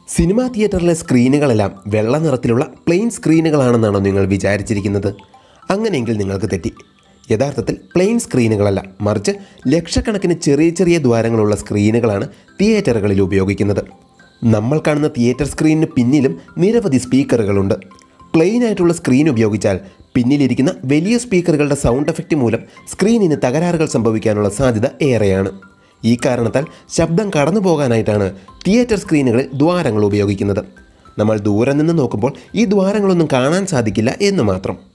cinema തിയേറ്ററിലെ സ്ക്രീനുകളെല്ലാം വെള്ള നിറത്തിലുള്ള plain സ്ക്രീനുകളാണെന്നാണോ നിങ്ങൾ വിചാരിച്ചിരിക്കുന്നത് അങ്ങനെയെങ്കിൽ നിങ്ങൾക്ക് തെറ്റി യഥാർത്ഥത്തിൽ പ്ലെയിൻ സ്ക്രീനുകളല്ല മറിച്ച് ലക്ഷക്കണക്കിന് ചെറിയ ചെറിയ ദ്വാരങ്ങളുള്ള സ്ക്രീനുകളാണ് തിയേറ്ററുകളിൽ ഉപയോഗിക്കുന്നത് നമ്മൾ കാണുന്ന തിയേറ്റർ സ്ക്രീനിന് പിന്നിലും നിരവധി സ്പീക്കറുകളുണ്ട് പ്ലെയിൻ ആയിട്ടുള്ള സ്ക്രീൻ ഉപയോഗിച്ചാൽ പിന്നിലിരിക്കുന്ന വലിയ സ്പീക്കറുകളുടെ സൗണ്ട് എഫക്റ്റ് മൂലം സ്ക്രീനിന് തകരാറുകൾ സംഭവിക്കാനുള്ള സാധ്യത ഏറെയാണ് ഈ കാരണത്താൽ ശബ്ദം കടന്നു പോകാനായിട്ടാണ് തിയേറ്റർ സ്ക്രീനുകളിൽ ദ്വാരങ്ങൾ ഉപയോഗിക്കുന്നത് നമ്മൾ ദൂരെ നിന്ന് നോക്കുമ്പോൾ ഈ ദ്വാരങ്ങളൊന്നും കാണാൻ സാധിക്കില്ല എന്ന് മാത്രം